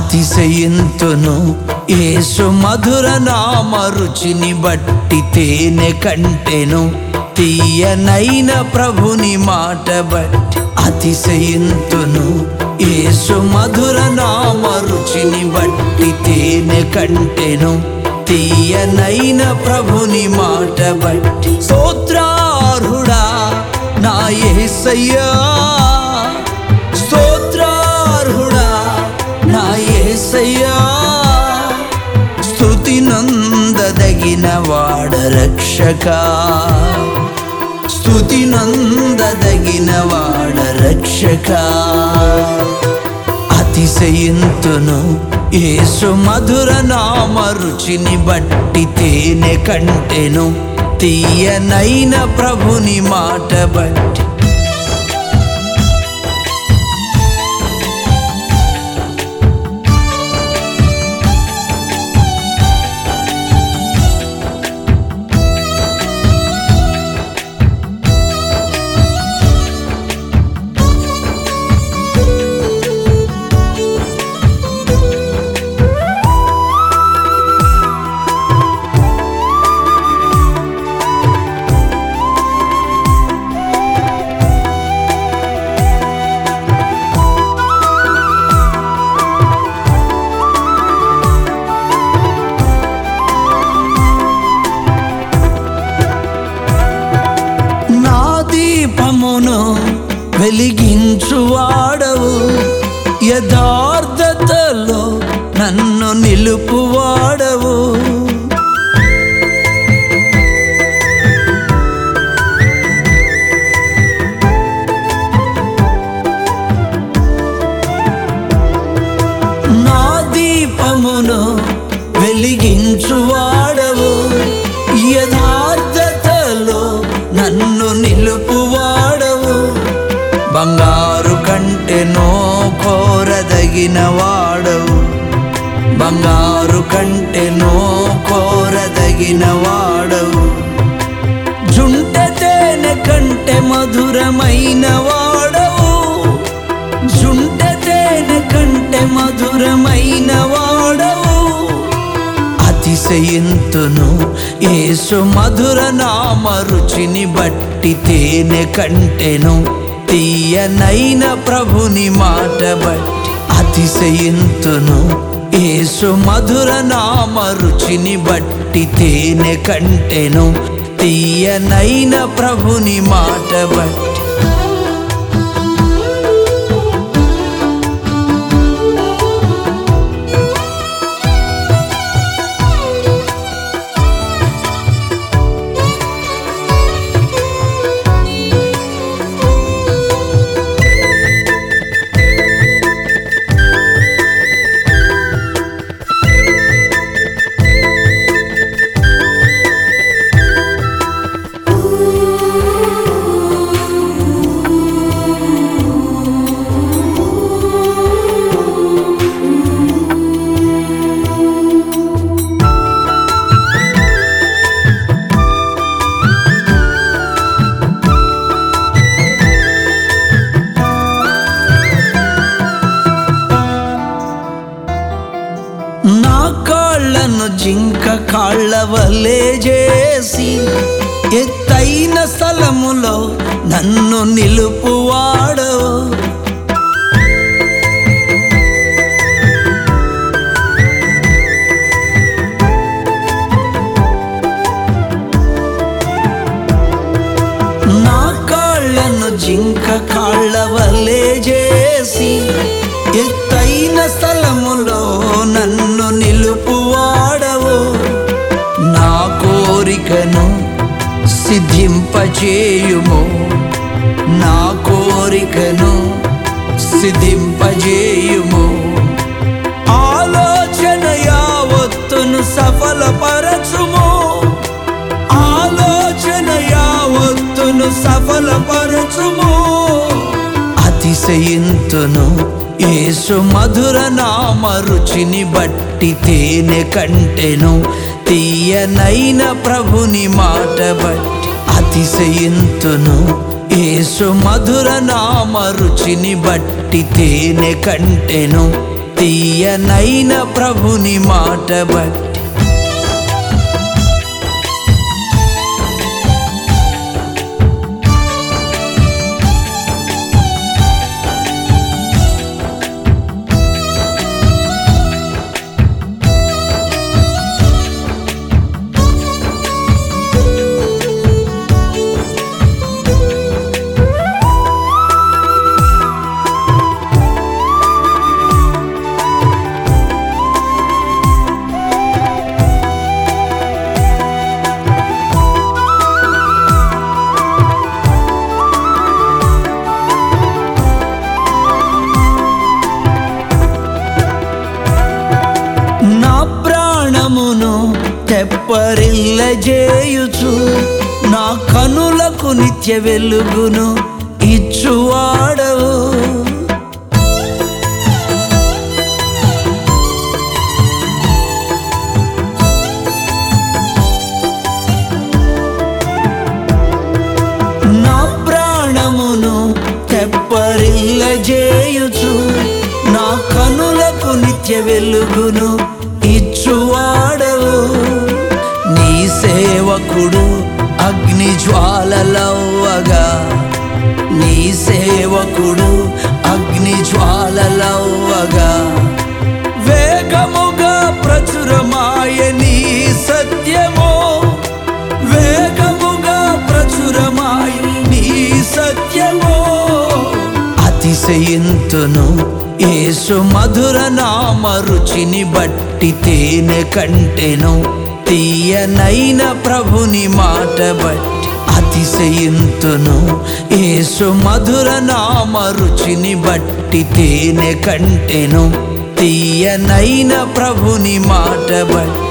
అతిశయింతును యేసు మధుర నామ రుచిని బట్టి తేనె కంటెను తీయనైన ప్రభుని మాట బట్టి అతిశయింతును యేసు మధుర నామ రుచిని బట్టి తేనె కంటెను తీయనైన ప్రభుని మాట బట్టి స్తోత్రార్హుడా నా యేసయ్యా స్తోత్రార్హుడా నా యేసయ్యా స్తుతి నందదగిన వాడ రక్షక స్తుతి నందదగిన వాడ రక్షక అతిశయింతును యేసు మధుర నామ రుచిని బట్టి తేనె కంటెను తీయనైన ప్రభుని మాట బట్టి నా దీపమును వెలిగించువాడవు యథార్థతలో నన్ను నిలుపువాడవు నా దీపమును వెలిగించువాడవు యథార్థతలో నన్ను నిలుపువాడవు బంగారు కంటెనో కోరదగిన వాడవు బంగారు కంటెనో కోరదగిన వాడవు జుంట తేనె కంటే మధురమైన వాడవు జుంట తేనె కంటే మధురమైన వాడవు అతిశయింతును యేసు మధుర నామ రుచిని బట్టి తేనె కంటెను తీయనైన ప్రభుని మాట బట్టి అతిశయింతును యేసు మధుర నామ రుచిని బట్టి తేనె కంటెను తీయనైన ప్రభుని మాట బట్టి నా కాళ్ళను జింక కాళ్ళ వలె చేసి ఎత్తైన స్థలములో నన్ను నిలుపువాడవు నా కాళ్ళను జింక కాళ్ళ వలె చేసి ఎత్తైన స్థలములో నన్ను నిలుపువాడవు నా కోరికను సిద్ధింపజేయుము నా కోరికను సిద్ధింపజేయుము ఆలోచన యావత్తును సఫలపరచుము ఆలోచన యావత్తును సఫలపరచుము అతిశయింతును యేసు మధుర నామ రుచిని బట్టి తేనె కంటెను తీయనైన ప్రభుని మాట బట్టి అతిశయింతును యేసు మధుర నామ రుచిని బట్టి తేనె కంటెను తీయనైన ప్రభుని మాట బట్టి నా ప్రాణమును తెప్పరిల్లజేయుచు నా కనులకు నిత్య వెలుగును ఇచ్చువాడవు నా ప్రాణమును తెప్పరిల్లజేయుచు నా కనులకు నిత్య వెలుగును ఇచ్చువాడవు నీ సేవకుడు అగ్ని జ్వాలలవ్వగా నీ సేవకుడు అగ్ని జ్వాలలవ్వగా వేగముగా ప్రచురమాయ నీ సత్యమో వేగముగా ప్రచురమాయ నీ సత్యమో అతిశయింతును యేసు మధుర నామ రుచిని బట్టి తేనె కంటెను తీయనైన ప్రభుని మాట బట్టి అతిశయింతును యేసు మధుర నామ రుచిని బట్టి తేనె కంటెను తీయనైన ప్రభుని మాట బట్టి